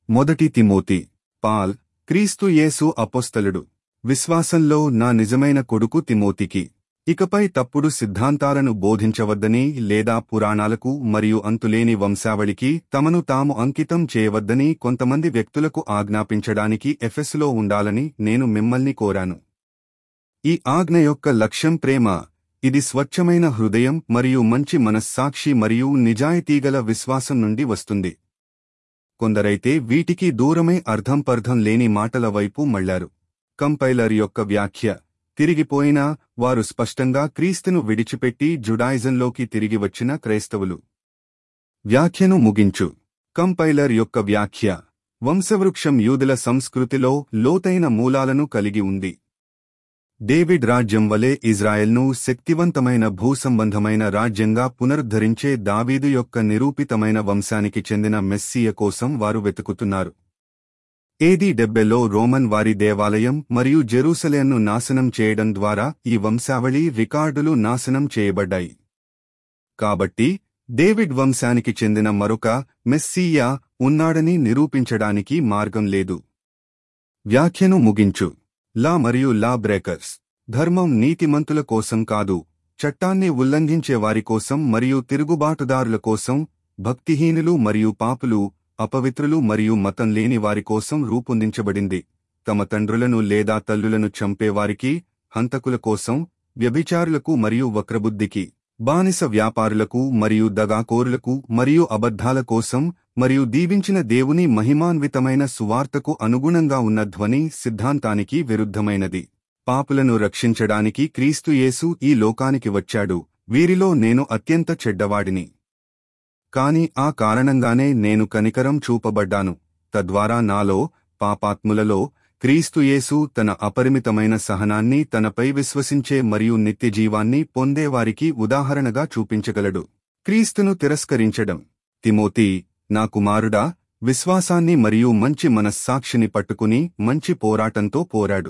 మొదటి Timothy Paul క్రీస్తు యేసు అపోస్తలుడు విశ్వాసంలో నా నిజమైన కొడుకు తిమోతికి ఇకపై తప్పుడు సిద్ధాంతాలను బోధించవద్దని లేదా పురాణాలకు మరియు అంతులేని వంశావళికి తమను తాము అంకితం చేయవద్దని కొంతమంది వ్యక్తులకు ఆజ్ఞాపించడానికి ఎఫెసులో ఉండాలని నేను మిమ్మల్ని కోరాను ఈ ఆజ్ఞ యొక్క లక్ష్యం ప్రేమ ఇది స్వచ్ఛమైన హృదయం మరియు మంచి మనస్సాక్షి మరియు నిజాయితీగల విశ్వాసం నుండి వస్తుంది కొందరైతే వీటికి దూరమై అర్థంపర్థం లేని మాటల వైపు మళ్లారు కంపైలర్ యొక్క వ్యాఖ్య తిరిగిపోయినా వారు స్పష్టంగా క్రీస్తును విడిచిపెట్టి జుడాయిజంలోకి తిరిగి వచ్చిన క్రైస్తవులు వ్యాఖ్యను ముగించు కంపైలర్ యొక్క వ్యాఖ్య వంశవృక్షం యూదుల సంస్కృతిలో లోతైన మూలాలను కలిగి ఉంది డేవిడ్ రాజ్యం వలె ఇజ్రాయెల్ను శక్తివంతమైన భూసంబంధమైన రాజ్యంగా పునరుద్ధరించే దావీదు యొక్క నిరూపితమైన వంశానికి చెందిన మెస్సియ కోసం వారు వెతుకుతున్నారు ఏది డెబ్బెలో రోమన్ వారి దేవాలయం మరియు జెరూసలేంను నాశనం చేయడం ద్వారా ఈ వంశావళి రికార్డులు నాశనం చేయబడ్డాయి కాబట్టి డేవిడ్ వంశానికి చెందిన మరొక మెస్సీయా ఉన్నాడని నిరూపించడానికి మార్గం లేదు వ్యాఖ్యను ముగించు లా మరియు లా బ్రేకర్స్ ధర్మం నీతిమంతుల కోసం కాదు చట్టాన్ని ఉల్లంఘించే వారి కోసం మరియు తిరుగుబాటుదారుల కోసం భక్తిహీనులు మరియు పాపులు అపవిత్రులు మరియు మతం లేని వారి కోసం రూపొందించబడింది తమ తండ్రులను లేదా తల్లులను చంపేవారికి హంతకుల కోసం వ్యభిచారులకు మరియు వక్రబుద్ధికి బానిస వ్యాపారులకు మరియు దగాకోరులకు మరియు అబద్ధాల కోసం మరియు దీవించిన దేవుని మహిమాన్వితమైన సువార్తకు అనుగుణంగా ఉన్న ధ్వని సిద్ధాంతానికి విరుద్ధమైనది పాపులను రక్షించడానికి క్రీస్తు యేసు ఈ లోకానికి వచ్చాడు వీరిలో నేను అత్యంత చెడ్డవాడిని కాని ఆ కారణంగానే నేను కనికరం చూపబడ్డాను తద్వారా నాలో పాపాత్ములలో క్రీస్తుయేసు తన అపరిమితమైన సహనాన్ని తనపై విశ్వసించే మరియు నిత్యజీవాన్ని పొందేవారికి ఉదాహరణగా చూపించగలడు క్రీస్తును తిరస్కరించడం తిమోతి నా కుమారుడా విశ్వాసాన్ని మరియు మంచి మనస్సాక్షిని పట్టుకుని మంచి పోరాటంతో పోరాడు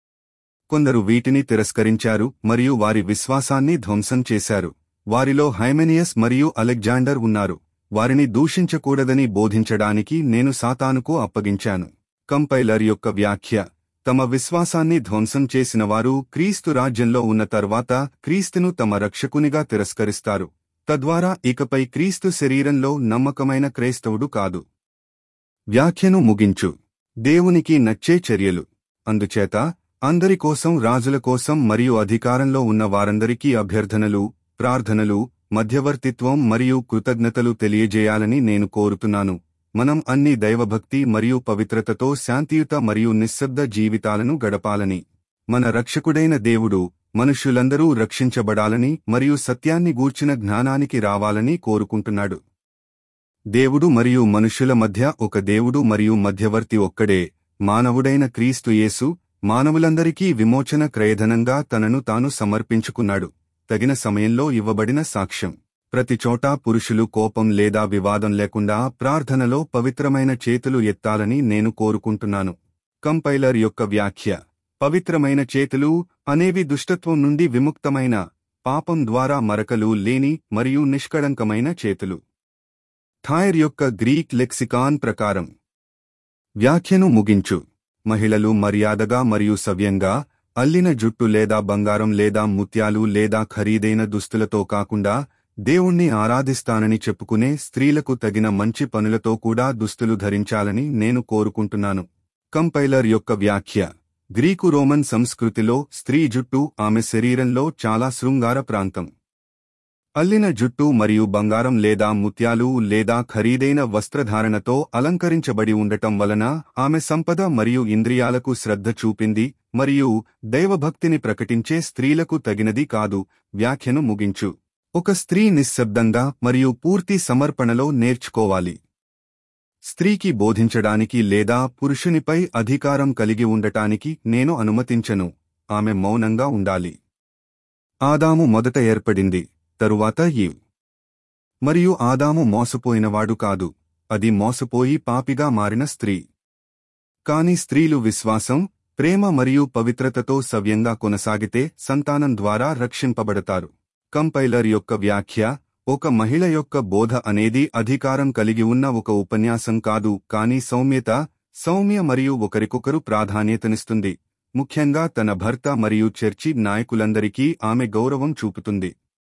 కొందరు వీటిని తిరస్కరించారు మరియు వారి విశ్వాసాన్ని ధ్వంసం చేశారు వారిలో హైమెనియస్ మరియు అలెగ్జాండర్ ఉన్నారు వారిని దూషించకూడదని బోధించడానికి నేను సాతానుకు అప్పగించాను కంపైలర్ యొక్క వ్యాఖ్య తమ విశ్వాసాన్ని ధ్వంసం చేసిన వారు క్రీస్తు రాజ్యంలో ఉన్న తర్వాత క్రీస్తును తమ రక్షకునిగా తిరస్కరిస్తారు తద్వారా ఇకపై క్రీస్తు శరీరంలో నమ్మకమైన క్రైస్తవుడు కాదు వ్యాఖ్యను ముగించు దేవునికి నచ్చే చర్యలు అందుచేత అందరి కోసం రాజుల కోసం మరియు అధికారంలో ఉన్న వారందరికీ అభ్యర్థనలు ప్రార్థనలు మధ్యవర్తిత్వం మరియు కృతజ్ఞతలు తెలియజేయాలని నేను కోరుతున్నాను మనం అన్ని దైవభక్తి మరియు పవిత్రతతో శాంతియుత మరియు నిశ్శబ్ద జీవితాలను గడపాలని మన రక్షకుడైన దేవుడు మనుష్యులందరూ రక్షించబడాలని మరియు సత్యాన్ని గూర్చిన జ్ఞానానికి రావాలని కోరుకుంటున్నాడు దేవుడు మరియు మనుష్యుల మధ్య ఒక దేవుడు మరియు మధ్యవర్తి ఒక్కడే మానవుడైన క్రీస్తు యేసు మానవులందరికీ విమోచన క్రయధనంగా తనను తాను సమర్పించుకున్నాడు తగిన సమయంలో ఇవ్వబడిన సాక్ష్యం ప్రతిచోటా పురుషులు కోపం లేదా వివాదం లేకుండా ప్రార్థనలో పవిత్రమైన చేతులు ఎత్తాలని నేను కోరుకుంటున్నాను కంపైలర్ యొక్క వ్యాఖ్య పవిత్రమైన చేతులు అనేవి దుష్టత్వం నుండి విముక్తమైన పాపం ద్వారా మరకలు లేని మరియు నిష్కళంకమైన చేతులు థాయర్ యొక్క గ్రీక్ లెక్సికాన్ ప్రకారం వ్యాఖ్యను ముగించు మహిళలు మర్యాదగా మరియు సవ్యంగా అల్లిన జుట్టు లేదా బంగారం లేదా ముత్యాలు లేదా ఖరీదైన దుస్తులతో కాకుండా దేవుణ్ణి ఆరాధిస్తానని చెప్పుకునే స్త్రీలకు తగిన మంచి పనులతో కూడా దుస్తులు ధరించాలని నేను కోరుకుంటున్నాను కంపైలర్ యొక్క వ్యాఖ్య గ్రీకు రోమన్ సంస్కృతిలో స్త్రీ జుట్టు ఆమె శరీరంలో చాలా శృంగార ప్రాంతం అల్లిన జుట్టు మరియు బంగారం లేదా ముత్యాలు లేదా ఖరీదైన వస్త్రధారణతో అలంకరించబడి ఉండటం వలన ఆమె సంపద మరియు ఇంద్రియాలకు శ్రద్ధ చూపింది మరియు దైవభక్తిని ప్రకటించే స్త్రీలకు తగినది కాదు వ్యాఖ్యను ముగించు ఒక స్త్రీ నిశ్శబ్దంగా మరియు పూర్తి సమర్పణలో నేర్చుకోవాలి స్త్రీకి బోధించడానికి లేదా పురుషునిపై అధికారం కలిగి ఉండటానికి నేను అనుమతించను ఆమె మౌనంగా ఉండాలి ఆదాము మొదట ఏర్పడింది తరువాత ఈవ్ మరియు ఆదాము మోసపోయినవాడు కాదు అది మోసపోయి పాపిగా మారిన స్త్రీ కాని స్త్రీలు విశ్వాసం ప్రేమ మరియు పవిత్రతతో సవ్యంగా కొనసాగితే సంతానం ద్వారా రక్షింపబడతారు కంపైలర్ యొక్క వ్యాఖ్య ఒక మహిళ యొక్క బోధ అనేది అధికారం కలిగి ఉన్న ఒక ఉపన్యాసం కాదు కానీ సౌమ్యత సౌమ్య మరియు ఒకరికొకరు ప్రాధాన్యతనిస్తుంది ముఖ్యంగా తన భర్త మరియు చర్చి నాయకులందరికీ ఆమె గౌరవం చూపుతుంది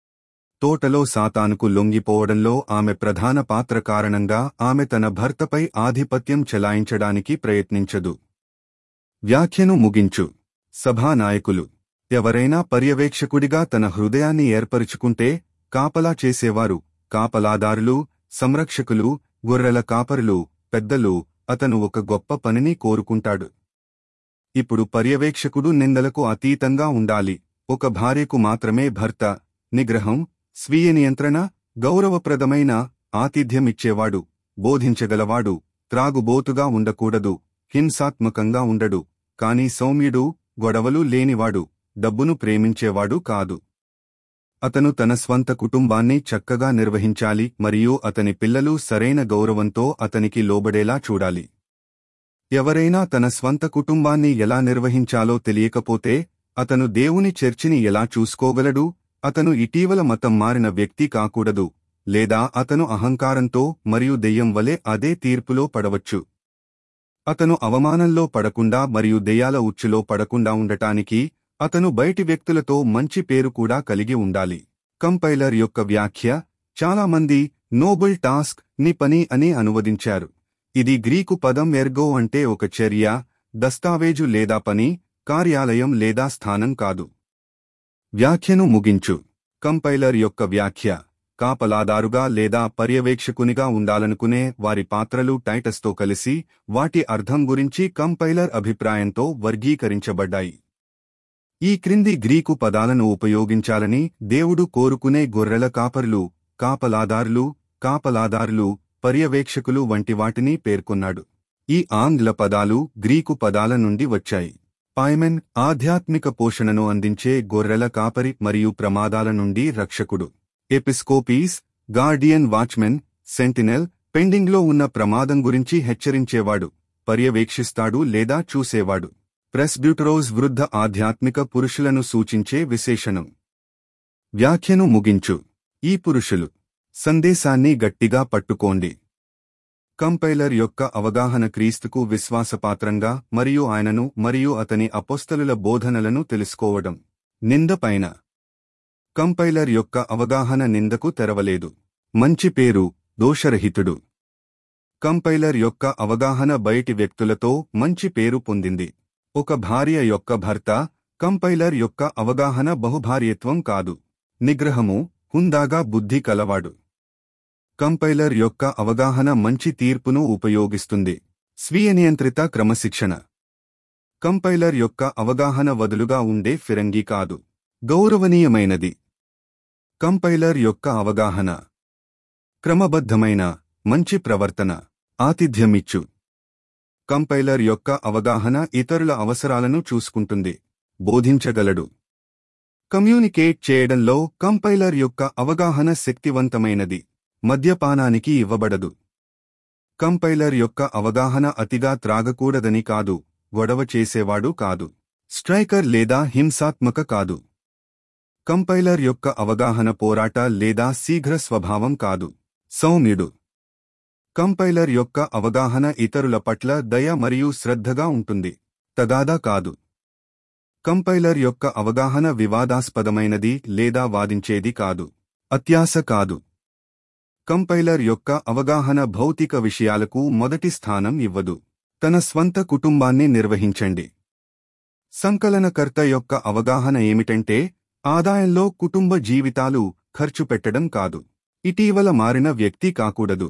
తోటలో సాతానుకు లొంగిపోవడంలో ఆమె ప్రధాన పాత్ర కారణంగా ఆమె తన భర్తపై ఆధిపత్యం చెలాయించడానికి ప్రయత్నించదు వ్యాఖ్యను ముగించు సభానాయకులు ఎవరైనా పర్యవేక్షకుడిగా తన హృదయాన్ని ఏర్పరుచుకుంటే కాపలా చేసేవారు కాపలాదారులు సంరక్షకులు గొర్రెల కాపరులు పెద్దలు అతను ఒక గొప్ప పనిని కోరుకుంటాడు ఇప్పుడు పర్యవేక్షకుడు నిందలకు అతీతంగా ఉండాలి ఒక భార్యకు మాత్రమే భర్త నిగ్రహం స్వీయ నియంత్రణ గౌరవప్రదమైన ఆతిథ్యమిచ్చేవాడు బోధించగలవాడు త్రాగుబోతుగా ఉండకూడదు హింసాత్మకంగా ఉండడు కాని సౌమ్యుడు గొడవలు లేనివాడు డబ్బును ప్రేమించేవాడు కాదు అతను తన స్వంత కుటుంబాన్ని చక్కగా నిర్వహించాలి మరియు అతని పిల్లలు సరైన గౌరవంతో అతనికి లోబడేలా చూడాలి ఎవరైనా తన స్వంత కుటుంబాన్ని ఎలా నిర్వహించాలో తెలియకపోతే అతను దేవుని చర్చిని ఎలా చూసుకోగలడు అతను ఇటీవల మతం మారిన వ్యక్తి కాకూడదు లేదా అతను అహంకారంతో మరియు దెయ్యం వలె అదే తీర్పులో పడవచ్చు అతను అవమానంలో పడకుండా మరియు దెయ్యాల ఉచ్చులో పడకుండా ఉండటానికి అతను బయటి వ్యక్తులతో మంచి పేరు కూడా కలిగి ఉండాలి కంపైలర్ యొక్క వ్యాఖ్య చాలామంది నోబుల్ టాస్క్ ని పని అని అనువదించారు ఇది గ్రీకు పదం ఎర్గో అంటే ఒక చర్య దస్తావేజు లేదా పని కార్యాలయం లేదా స్థానం కాదు వ్యాఖ్యను ముగించు కంపైలర్ యొక్క వ్యాఖ్య కాపలాదారుగా లేదా పర్యవేక్షకునిగా ఉండాలనుకునే వారి పాత్రలు టైటస్తో కలిసి వాటి అర్థం గురించి కంపైలర్ అభిప్రాయంతో వర్గీకరించబడ్డాయి ఈ క్రింది గ్రీకు పదాలను ఉపయోగించాలని దేవుడు కోరుకునే గొర్రెల కాపరులు కాపలాదారులు కాపలాదారులు పర్యవేక్షకులు వంటి వాటిని పేర్కొన్నాడు ఈ ఆంగ్ల పదాలు గ్రీకు పదాల నుండి వచ్చాయి పాయ్మెన్ ఆధ్యాత్మిక పోషణను అందించే గొర్రెల కాపరి మరియు ప్రమాదాల నుండి రక్షకుడు ఎపిస్కోపీస్ గార్డియన్ వాచ్మెన్ సెంటినెల్ పెండింగ్లో ఉన్న ప్రమాదం గురించి హెచ్చరించేవాడు పర్యవేక్షిస్తాడు లేదా చూసేవాడు ప్రెస్బ్యూటరోజ్ వృద్ధ ఆధ్యాత్మిక పురుషులను సూచించే విశేషణం వ్యాఖ్యను ముగించు ఈ పురుషులు సందేశాన్ని గట్టిగా పట్టుకోండి కంపైలర్ యొక్క అవగాహన క్రీస్తుకు విశ్వాసపాత్రంగా మరియు ఆయనను మరియు అతని అపోస్తలుల బోధనలను తెలుసుకోవడం నిందపైన కంపైలర్ యొక్క అవగాహన నిందకు తెరవలేదు మంచి పేరు దోషరహితుడు కంపైలర్ యొక్క అవగాహన బయటి వ్యక్తులతో మంచి పేరు పొందింది ఒక భార్య యొక్క భర్త కంపైలర్ యొక్క అవగాహన బహుభార్యత్వం కాదు నిగ్రహము హుందాగా బుద్ధి కలవాడు కంపైలర్ యొక్క అవగాహన మంచి తీర్పును ఉపయోగిస్తుంది స్వీయ నియంత్రిత క్రమశిక్షణ కంపైలర్ యొక్క అవగాహన వదులుగా ఉండే ఫిరంగి కాదు గౌరవనీయమైనది కంపైలర్ యొక్క అవగాహన క్రమబద్ధమైన మంచి ప్రవర్తన ఆతిథ్యమిచ్చు కంపైలర్ యొక్క అవగాహన ఇతరుల అవసరాలను చూసుకుంటుంది బోధించగలడు కమ్యూనికేట్ చేయడంలో కంపైలర్ యొక్క అవగాహన శక్తివంతమైనది మద్యపానానికి ఇవ్వబడదు కంపైలర్ యొక్క అవగాహన అతిగా త్రాగకూడదని కాదు గొడవ చేసేవాడు కాదు స్ట్రైకర్ లేదా హింసాత్మక కాదు కంపైలర్ యొక్క అవగాహన పోరాట లేదా శీఘ్ర స్వభావం కాదు సౌమ్యుడు కంపైలర్ యొక్క అవగాహన ఇతరుల పట్ల దయ మరియు శ్రద్ధగా ఉంటుంది తగాదా కాదు కంపైలర్ యొక్క అవగాహన వివాదాస్పదమైనది లేదా వాదించేది కాదు అత్యాశ కాదు కంపైలర్ యొక్క అవగాహన భౌతిక విషయాలకు మొదటి స్థానం ఇవ్వదు తన స్వంత కుటుంబాన్ని నిర్వహించండి సంకలనకర్త యొక్క అవగాహన ఏమిటంటే ఆదాయంలో కుటుంబ జీవితాలు ఖర్చు పెట్టడం కాదు ఇటీవల మారిన వ్యక్తి కాకూడదు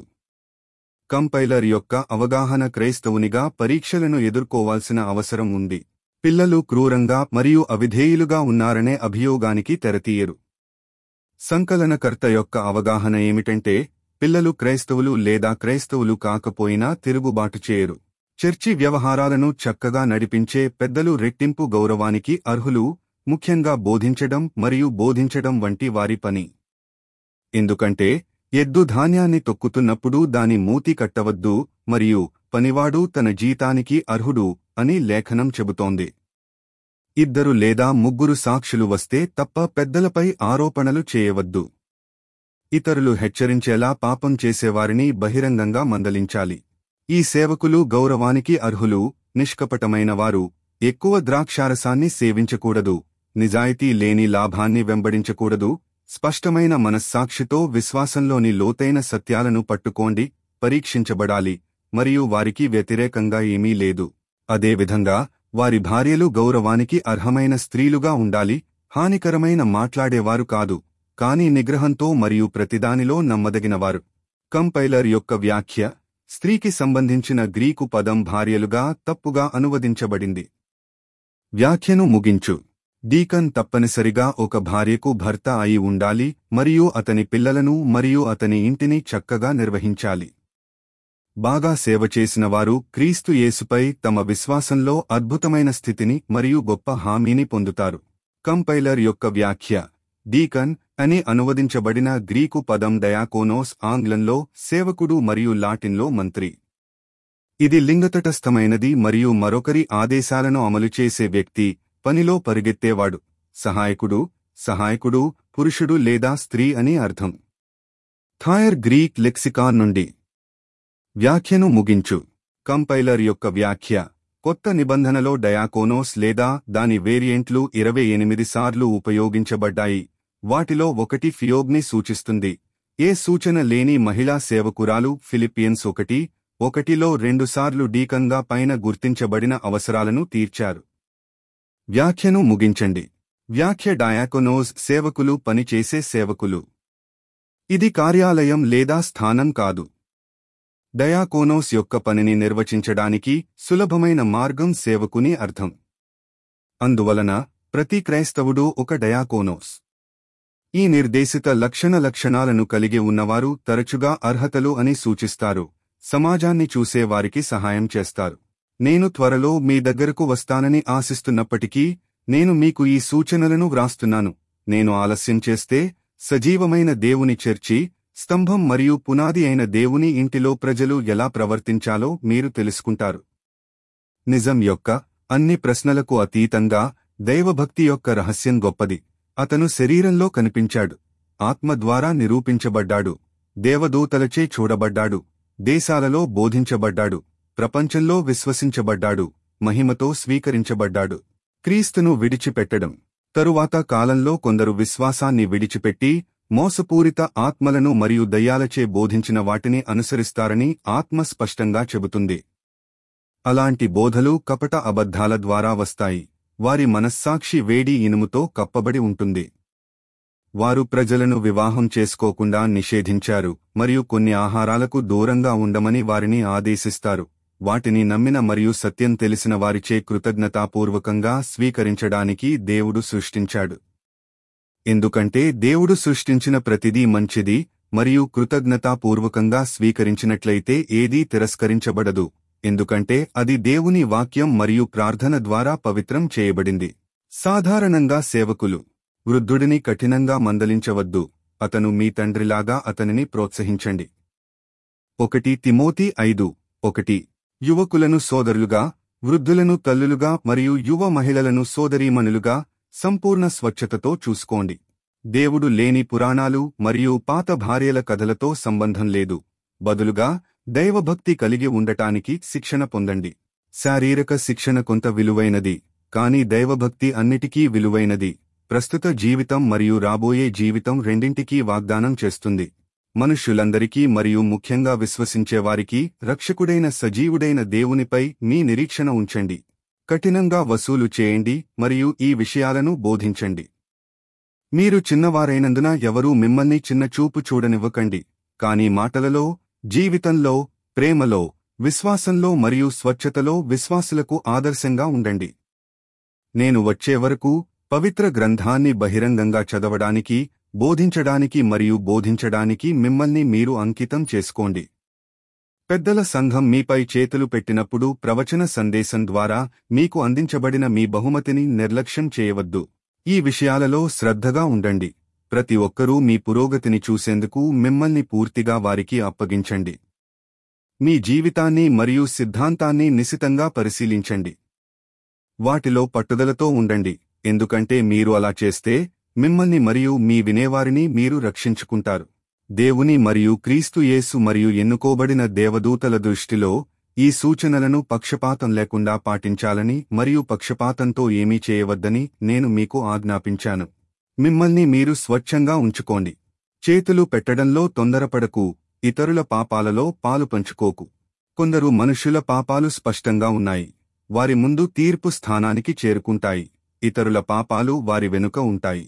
కంపైలర్ యొక్క అవగాహన క్రైస్తవునిగా పరీక్షలను ఎదుర్కోవాల్సిన అవసరం ఉంది పిల్లలు క్రూరంగా మరియు అవిధేయులుగా ఉన్నారనే అభియోగానికి తెరతీయరు సంకలనకర్త యొక్క అవగాహన ఏమిటంటే పిల్లలు క్రైస్తవులు లేదా క్రైస్తవులు కాకపోయినా తిరుగుబాటు చేయరు చర్చి వ్యవహారాలను చక్కగా నడిపించే పెద్దలు రెట్టింపు గౌరవానికి అర్హులు ముఖ్యంగా బోధించడం మరియు బోధించడం వంటి వారి పని ఎందుకంటే ఎద్దు ధాన్యాన్ని తొక్కుతున్నప్పుడు దాని మూతి కట్టవద్దు మరియు పనివాడు తన జీతానికి అర్హుడు అని లేఖనం చెబుతోంది ఇద్దరు లేదా ముగ్గురు సాక్షులు వస్తే తప్ప పెద్దలపై ఆరోపణలు చేయవద్దు ఇతరులు హెచ్చరించేలా పాపం చేసేవారిని బహిరంగంగా మందలించాలి ఈ సేవకులు గౌరవానికి అర్హులు నిష్కపటమైన వారు ఎక్కువ ద్రాక్షారసాన్ని సేవించకూడదు నిజాయితీ లేని లాభాన్ని వెంబడించకూడదు స్పష్టమైన మనస్సాక్షితో విశ్వాసంలోని లోతైన సత్యాలను పట్టుకోండి పరీక్షించబడాలి మరియు వారికి వ్యతిరేకంగా ఏమీ లేదు అదేవిధంగా వారి భార్యలు గౌరవానికి అర్హమైన స్త్రీలుగా ఉండాలి హానికరమైన మాట్లాడేవారు కాదు కాని నిగ్రహంతో మరియు ప్రతిదానిలో నమ్మదగినవారు కంపైలర్ యొక్క వ్యాఖ్య స్త్రీకి సంబంధించిన గ్రీకు పదం భార్యలుగా తప్పుగా అనువదించబడింది వ్యాఖ్యను ముగించు డీకన్ తప్పనిసరిగా ఒక భార్యకు భర్త అయి ఉండాలి మరియు అతని పిల్లలను మరియు అతని ఇంటిని చక్కగా నిర్వహించాలి బాగా సేవ చేసిన వారు క్రీస్తు యేసుపై తమ విశ్వాసంలో అద్భుతమైన స్థితిని మరియు గొప్ప హామీని పొందుతారు కంపైలర్ యొక్క వ్యాఖ్య డీకన్ అని అనువదించబడిన గ్రీకు పదం డయాకోనోస్ ఆంగ్లంలో సేవకుడు మరియు లాటిన్లో మంత్రి ఇది లింగతటస్థమైనది మరియు మరొకరి ఆదేశాలను అమలు చేసే వ్యక్తి పనిలో పరిగెత్తేవాడు సహాయకుడు సహాయకుడు పురుషుడు లేదా స్త్రీ అని అర్థం థాయర్ గ్రీక్ లెక్సికాన్ నుండి వ్యాఖ్యను ముగించు కంపైలర్ యొక్క వ్యాఖ్య కొత్త నిబంధనలో డయాకోనోస్ లేదా దాని వేరియంట్లు ఇరవై ఎనిమిది సార్లు ఉపయోగించబడ్డాయి వాటిలో ఒకటి ఫియోగ్ని సూచిస్తుంది ఏ సూచన లేని మహిళా సేవకురాలు ఫిలిపియన్స్ ఒకటి ఒకటిలో రెండుసార్లు డీకంగా పైన గుర్తించబడిన అవసరాలను తీర్చారు వ్యాఖ్యను ముగించండి వ్యాఖ్య డయాకోనోస్ సేవకులు పనిచేసే సేవకులు ఇది కార్యాలయం లేదా స్థానం కాదు డయాకోనోస్ యొక్క పనిని నిర్వచించడానికి సులభమైన మార్గం సేవకుని అర్థం అందువలన ప్రతి క్రైస్తవుడు ఒక డయాకోనోస్ ఈ నిర్దేశిత లక్షణ లక్షణాలను కలిగి ఉన్నవారు తరచుగా అర్హతలు అని సూచిస్తారు సమాజాన్ని చూసే వారికి సహాయం చేస్తారు నేను త్వరలో మీ దగ్గరకు వస్తానని ఆశిస్తున్నప్పటికీ నేను మీకు ఈ సూచనలను వ్రాస్తున్నాను నేను ఆలస్యం చేస్తే సజీవమైన దేవుని చర్చి స్తంభం మరియు పునాది అయిన దేవుని ఇంటిలో ప్రజలు ఎలా ప్రవర్తించాలో మీరు తెలుసుకుంటారు నిజం యొక్క అన్ని ప్రశ్నలకు అతీతంగా దైవభక్తి యొక్క రహస్యం గొప్పది అతను శరీరంలో కనిపించాడు ఆత్మ ద్వారా నిరూపించబడ్డాడు దేవదూతలచే చూడబడ్డాడు దేశాలలో బోధించబడ్డాడు ప్రపంచంలో విశ్వసించబడ్డాడు మహిమతో స్వీకరించబడ్డాడు క్రీస్తును విడిచిపెట్టడం తరువాత కాలంలో కొందరు విశ్వాసాన్ని విడిచిపెట్టి మోసపూరిత ఆత్మలను మరియు దయ్యాలచే బోధించిన వాటిని అనుసరిస్తారని ఆత్మ స్పష్టంగా చెబుతుంది అలాంటి బోధలు కపట అబద్ధాల ద్వారా వస్తాయి వారి మనస్సాక్షి వేడి ఇనుముతో కప్పబడి ఉంటుంది వారు ప్రజలను వివాహం చేసుకోకుండా నిషేధించారు మరియు కొన్ని ఆహారాలకు దూరంగా ఉండమని వారిని ఆదేశిస్తారు వాటిని నమ్మిన మరియు సత్యం తెలిసిన వారిచే కృతజ్ఞతాపూర్వకంగా స్వీకరించడానికి దేవుడు సృష్టించాడు ఎందుకంటే దేవుడు సృష్టించిన ప్రతిదీ మంచిది మరియు కృతజ్ఞతాపూర్వకంగా స్వీకరించినట్లయితే ఏదీ తిరస్కరించబడదు ఎందుకంటే అది దేవుని వాక్యం మరియు ప్రార్థన ద్వారా పవిత్రం చేయబడింది సాధారణంగా సేవకులు వృద్ధుడిని కఠినంగా మందలించవద్దు అతను మీ తండ్రిలాగా అతనిని ప్రోత్సహించండి ఒకటి తిమోతి ఐదు ఒకటి యువకులను సోదరులుగా వృద్ధులను తల్లులుగా మరియు యువ మహిళలను సోదరీమణులుగా సంపూర్ణ స్వచ్ఛతతో చూసుకోండి దేవుడు లేని పురాణాలు మరియు పాత భార్యల కథలతో సంబంధం లేదు బదులుగా దైవభక్తి కలిగి ఉండటానికి శిక్షణ పొందండి శారీరక శిక్షణ కొంత విలువైనది కాని దైవభక్తి అన్నిటికీ విలువైనది ప్రస్తుత జీవితం మరియు రాబోయే జీవితం రెండింటికీ వాగ్దానం చేస్తుంది మనుష్యులందరికీ మరియు ముఖ్యంగా విశ్వసించేవారికి రక్షకుడైన సజీవుడైన దేవునిపై మీ నిరీక్షణ ఉంచండి కఠినంగా వసూలు చేయండి మరియు ఈ విషయాలను బోధించండి మీరు చిన్నవారైనందున ఎవరూ మిమ్మల్ని చిన్నచూపు చూడనివ్వకండి కాని మాటలలో జీవితంలో ప్రేమలో విశ్వాసంలో మరియు స్వచ్ఛతలో విశ్వాసులకు ఆదర్శంగా ఉండండి నేను వచ్చే వరకు పవిత్ర గ్రంథాన్ని బహిరంగంగా చదవడానికి బోధించడానికి మరియు బోధించడానికి మిమ్మల్ని మీరు అంకితం చేసుకోండి పెద్దల సంఘం మీపై చేతులు పెట్టినప్పుడు ప్రవచన సందేశం ద్వారా మీకు అందించబడిన మీ బహుమతిని నిర్లక్ష్యం చేయవద్దు ఈ విషయాలలో శ్రద్ధగా ఉండండి ప్రతి ఒక్కరూ మీ పురోగతిని చూసేందుకు మిమ్మల్ని పూర్తిగా వారికి అప్పగించండి మీ జీవితాన్ని మరియు సిద్ధాంతాన్ని నిశితంగా పరిశీలించండి వాటిలో పట్టుదలతో ఉండండి ఎందుకంటే మీరు అలా చేస్తే మిమ్మల్ని మరియు మీ వినేవారిని మీరు రక్షించుకుంటారు దేవుని మరియు క్రీస్తు యేసు మరియు ఎన్నుకోబడిన దేవదూతల దృష్టిలో ఈ సూచనలను పక్షపాతం లేకుండా పాటించాలని మరియు పక్షపాతంతో ఏమీ చేయవద్దని నేను మీకు ఆజ్ఞాపించాను మిమ్మల్ని మీరు స్వచ్ఛంగా ఉంచుకోండి చేతులు పెట్టడంలో తొందరపడకు ఇతరుల పాపాలలో పాలు పంచుకోకు కొందరు మనుష్యుల పాపాలు స్పష్టంగా ఉన్నాయి వారి ముందు తీర్పు స్థానానికి చేరుకుంటాయి ఇతరుల పాపాలు వారి వెనుక ఉంటాయి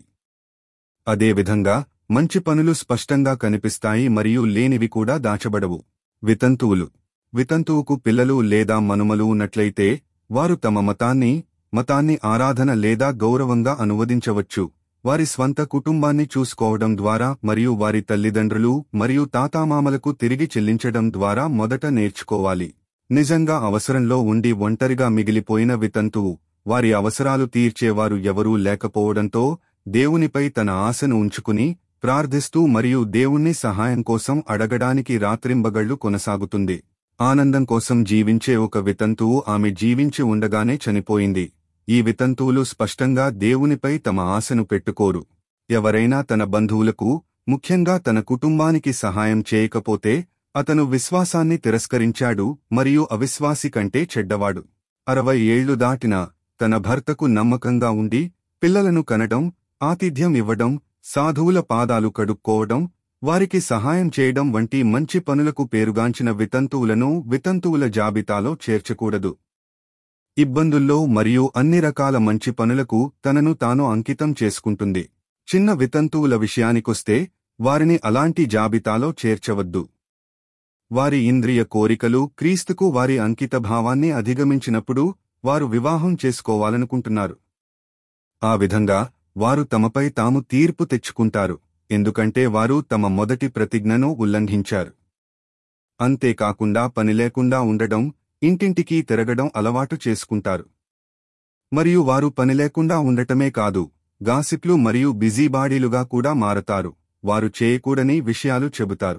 అదేవిధంగా మంచి పనులు స్పష్టంగా కనిపిస్తాయి మరియు లేనివి కూడా దాచబడవు వితంతువులు వితంతువుకు పిల్లలు లేదా మనుమలు ఉన్నట్లయితే వారు తమ మతాన్ని మతాన్ని ఆరాధన లేదా గౌరవంగా అనువదించవచ్చు వారి స్వంత కుటుంబాన్ని చూసుకోవడం ద్వారా మరియు వారి తల్లిదండ్రులు మరియు తాతామామలకు తిరిగి చెల్లించడం ద్వారా మొదట నేర్చుకోవాలి నిజంగా అవసరంలో ఉండి ఒంటరిగా మిగిలిపోయిన వితంతువు వారి అవసరాలు తీర్చేవారు ఎవరూ లేకపోవడంతో దేవునిపై తన ఆశను ఉంచుకుని ప్రార్థిస్తూ మరియు దేవుణ్ణి సహాయం కోసం అడగడానికి రాత్రింబగళ్లు కొనసాగుతుంది ఆనందం కోసం జీవించే ఒక వితంతువు ఆమె జీవించి ఉండగానే చనిపోయింది ఈ వితంతువులు స్పష్టంగా దేవునిపై తమ ఆశను పెట్టుకోరు ఎవరైనా తన బంధువులకు ముఖ్యంగా తన కుటుంబానికి సహాయం చేయకపోతే అతను విశ్వాసాన్ని తిరస్కరించాడు మరియు అవిశ్వాసి కంటే చెడ్డవాడు అరవై ఏళ్లు దాటిన తన భర్తకు నమ్మకంగా ఉండి పిల్లలను కనడం ఆతిథ్యం ఇవ్వడం సాధువుల పాదాలు కడుక్కోవడం వారికి సహాయం చేయడం వంటి మంచి పనులకు పేరుగాంచిన వితంతువులను వితంతువుల జాబితాలో చేర్చకూడదు ఇబ్బందుల్లో మరియు అన్ని రకాల మంచి పనులకు తనను తాను అంకితం చేసుకుంటుంది చిన్న వితంతువుల విషయానికొస్తే వారిని అలాంటి జాబితాలో చేర్చవద్దు వారి ఇంద్రియ కోరికలు క్రీస్తుకు వారి అంకితభావాన్ని అధిగమించినప్పుడు వారు వివాహం చేసుకోవాలనుకుంటున్నారు ఆ విధంగా వారు తమపై తాము తీర్పు తెచ్చుకుంటారు ఎందుకంటే వారు తమ మొదటి ప్రతిజ్ఞను ఉల్లంఘించారు అంతేకాకుండా పని లేకుండా ఉండడం ఇంటింటికి తిరగడం అలవాటు చేసుకుంటారు మరియు వారు పని లేకుండా ఉండటమే కాదు గాసిప్లు మరియు బిజీబాడీలుగా కూడా మారతారు వారు చేయకూడని విషయాలు చెబుతారు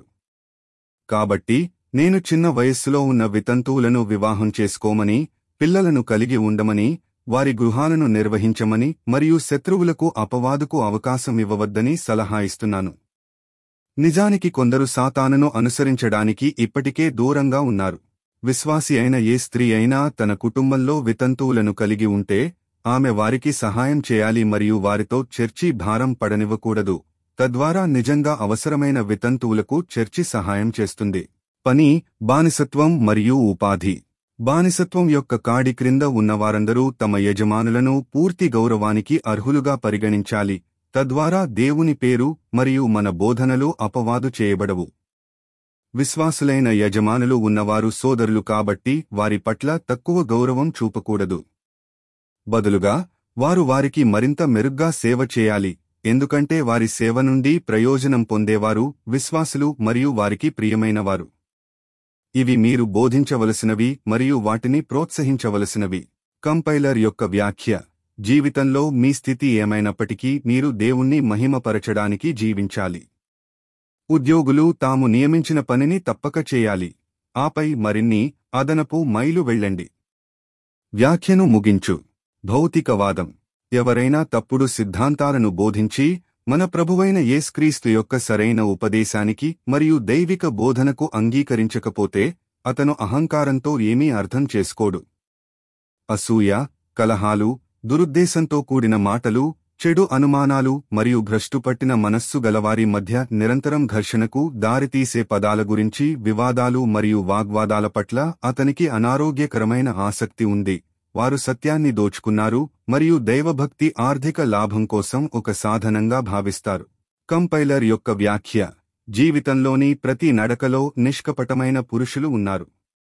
కాబట్టి నేను చిన్న వయస్సులో ఉన్న వితంతువులను వివాహం చేసుకోమని పిల్లలను కలిగి ఉండమని వారి గృహాలను నిర్వహించమని మరియు శత్రువులకు అపవాదుకు అవకాశం ఇవ్వవద్దని సలహా ఇస్తున్నాను నిజానికి కొందరు సాతానును అనుసరించడానికి ఇప్పటికే దూరంగా ఉన్నారు విశ్వాసి అయిన ఏ స్త్రీ అయినా తన కుటుంబంలో వితంతువులను కలిగి ఉంటే ఆమె వారికి సహాయం చేయాలి మరియు వారితో చర్చి భారం పడనివ్వకూడదు తద్వారా నిజంగా అవసరమైన వితంతువులకు చర్చి సహాయం చేస్తుంది పని బానిసత్వం మరియు ఉపాధి బానిసత్వం యొక్క కాడి క్రింద ఉన్నవారందరూ తమ యజమానులను పూర్తి గౌరవానికి అర్హులుగా పరిగణించాలి తద్వారా దేవుని పేరు మరియు మన బోధనలు అపవాదు చేయబడవు విశ్వాసులైన యజమానులు ఉన్నవారు సోదరులు కాబట్టి వారి పట్ల తక్కువ గౌరవం చూపకూడదు బదులుగా వారు వారికి మరింత మెరుగ్గా సేవ చేయాలి ఎందుకంటే వారి సేవ నుండి ప్రయోజనం పొందేవారు విశ్వాసులు మరియు వారికి ప్రియమైనవారు ఇవి మీరు బోధించవలసినవి మరియు వాటిని ప్రోత్సహించవలసినవి కంపైలర్ యొక్క వ్యాఖ్య జీవితంలో మీ స్థితి ఏమైనప్పటికీ మీరు దేవుణ్ణి మహిమపరచడానికి జీవించాలి ఉద్యోగులు తాము నియమించిన పనిని తప్పక చేయాలి ఆపై మరిన్ని అదనపు మైలు వెళ్ళండి వ్యాఖ్యను ముగించు భౌతికవాదం ఎవరైనా తప్పుడు సిద్ధాంతాలను బోధించి మన ప్రభువైన యేస్క్రీస్తు యొక్క సరైన ఉపదేశానికి మరియు దైవిక బోధనకు అంగీకరించకపోతే అతను అహంకారంతో ఏమీ అర్థం చేసుకోడు అసూయ కలహాలు దురుద్దేశంతో కూడిన మాటలు చెడు అనుమానాలు మరియు భ్రష్టుపట్టిన మనస్సు గలవారి మధ్య నిరంతరం ఘర్షణకు దారితీసే పదాల గురించి వివాదాలు మరియు వాగ్వాదాల పట్ల అతనికి అనారోగ్యకరమైన ఆసక్తి ఉంది వారు సత్యాన్ని దోచుకున్నారు మరియు దైవభక్తి ఆర్థిక లాభం కోసం ఒక సాధనంగా భావిస్తారు కంపైలర్ యొక్క వ్యాఖ్య జీవితంలోని ప్రతి నడకలో నిష్కపటమైన పురుషులు ఉన్నారు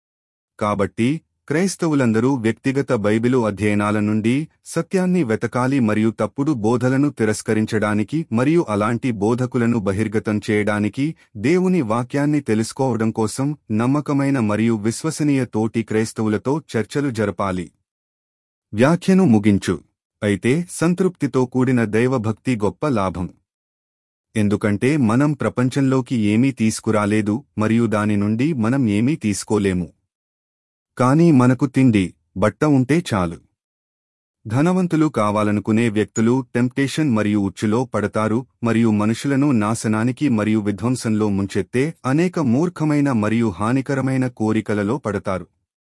కాబట్టి క్రైస్తవులందరూ వ్యక్తిగత బైబిలు అధ్యయనాల నుండి సత్యాన్ని వెతకాలి మరియు తప్పుడు బోధలను తిరస్కరించడానికి మరియు అలాంటి బోధకులను బహిర్గతం చేయడానికి దేవుని వాక్యాన్ని తెలుసుకోవడం కోసం నమ్మకమైన మరియు విశ్వసనీయ తోటి క్రైస్తవులతో చర్చలు జరపాలి వ్యాఖ్యను ముగించు అయితే సంతృప్తితో కూడిన దైవభక్తి గొప్ప లాభం ఎందుకంటే మనం ప్రపంచంలోకి ఏమీ తీసుకురాలేదు మరియు దాని నుండి మనం ఏమీ తీసుకోలేము కానీ మనకు తిండి బట్ట ఉంటే చాలు ధనవంతులు కావాలనుకునే వ్యక్తులు టెంప్టేషన్ మరియు ఉచ్చులో పడతారు మరియు మనుషులను నాశనానికి మరియు విధ్వంసంలో ముంచెత్తే అనేక మూర్ఖమైన మరియు హానికరమైన కోరికలలో పడతారు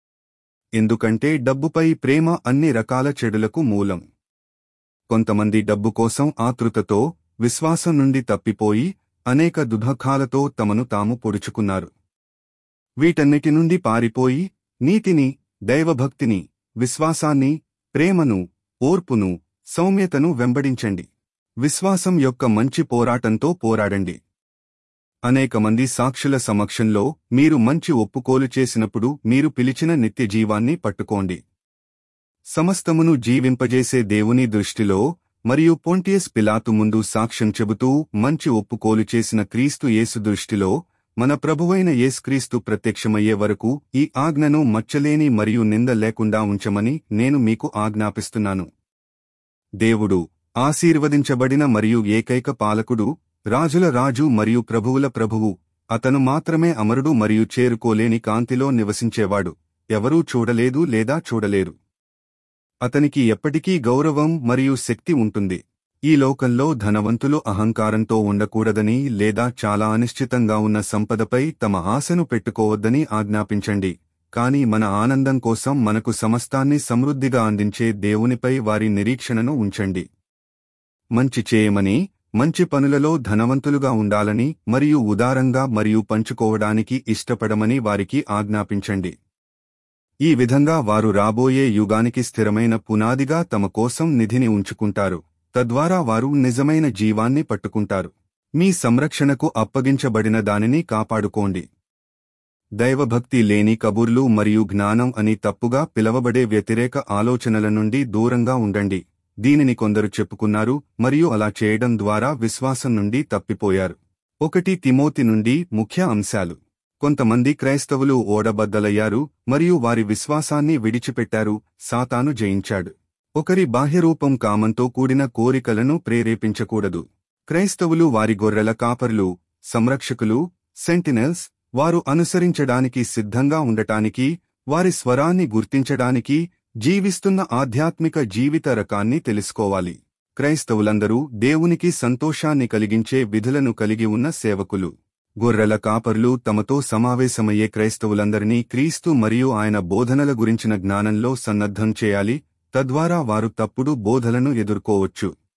ఎందుకంటే డబ్బుపై ప్రేమ అన్ని రకాల చెడులకు మూలం కొంతమంది డబ్బు కోసం ఆతృతతో విశ్వాసం నుండి తప్పిపోయి అనేక దుఃఖాలతో తమను తాము పొడుచుకున్నారు వీటన్నిటి నుండి పారిపోయి నీతిని దైవభక్తిని విశ్వాసాన్ని ప్రేమను ఓర్పును సౌమ్యతను వెంబడించండి విశ్వాసం యొక్క మంచి పోరాటంతో పోరాడండి అనేక మంది సాక్షుల సమక్షంలో మీరు మంచి ఒప్పుకోలు చేసినప్పుడు మీరు పిలిచిన నిత్య జీవాన్ని పట్టుకోండి సమస్తమును జీవింపజేసే దేవుని దృష్టిలో మరియు పొంటియస్ పిలాతు ముందు సాక్ష్యం చెబుతూ మంచి ఒప్పుకోలు చేసిన క్రీస్తు యేసు దృష్టిలో మన ప్రభువైన యేసుక్రీస్తు ప్రత్యక్షమయ్యే వరకు ఈ ఆజ్ఞను మచ్చలేని మరియు నింద లేకుండా ఉంచమని నేను మీకు ఆజ్ఞాపిస్తున్నాను దేవుడు ఆశీర్వదించబడిన మరియు ఏకైక పాలకుడు రాజుల రాజు మరియు ప్రభువుల ప్రభువు అతను మాత్రమే అమరుడు మరియు చేరుకోలేని కాంతిలో నివసించేవాడు ఎవరూ చూడలేదు లేదా చూడలేరు అతనికి ఎప్పటికీ గౌరవం మరియు శక్తి ఉంటుంది ఈ లోకంలో ధనవంతులు అహంకారంతో ఉండకూడదని లేదా చాలా అనిశ్చితంగా ఉన్న సంపదపై తమ ఆశను పెట్టుకోవద్దని ఆజ్ఞాపించండి కాని మన ఆనందం కోసం మనకు సమస్తాన్ని సమృద్ధిగా అందించే దేవునిపై వారి నిరీక్షణను ఉంచండి మంచి చేయమని మంచి పనులలో ధనవంతులుగా ఉండాలని మరియు ఉదారంగా మరియు పంచుకోవడానికి ఇష్టపడమని వారికి ఆజ్ఞాపించండి ఈ విధంగా వారు రాబోయే యుగానికి స్థిరమైన పునాదిగా తమ కోసం నిధిని ఉంచుకుంటారు తద్వారా వారు నిజమైన జీవాన్ని పట్టుకుంటారు మీ సంరక్షణకు అప్పగించబడిన దానిని కాపాడుకోండి దైవభక్తి లేని కబుర్లు మరియు జ్ఞానం అని తప్పుగా పిలవబడే వ్యతిరేక ఆలోచనల నుండి దూరంగా ఉండండి దీనిని కొందరు చెప్పుకున్నారు మరియు అలా చేయడం ద్వారా విశ్వాసం నుండి తప్పిపోయారు ఒకటి తిమోతి నుండి ముఖ్య అంశాలు కొంతమంది క్రైస్తవులు ఓడబద్దలయ్యారు మరియు వారి విశ్వాసాన్ని విడిచిపెట్టారు సాతాను జయించాడు ఒకరి బాహ్యరూపం కామంతో కూడిన కోరికలను ప్రేరేపించకూడదు క్రైస్తవులు వారి గొర్రెల కాపర్లు సంరక్షకులు సెంటినెల్స్ వారు అనుసరించడానికి సిద్ధంగా ఉండటానికి వారి స్వరాన్ని గుర్తించడానికి జీవిస్తున్న ఆధ్యాత్మిక జీవిత రకాన్ని తెలుసుకోవాలి క్రైస్తవులందరూ దేవునికి సంతోషాన్ని కలిగించే విధులను కలిగి ఉన్న సేవకులు గొర్రెల కాపర్లు తమతో సమావేశమయ్యే క్రైస్తవులందరినీ క్రీస్తు మరియు ఆయన బోధనల గురించిన జ్ఞానంలో సన్నద్ధం చేయాలి తద్వారా వారు తప్పుడు బోధలను ఎదుర్కోవచ్చు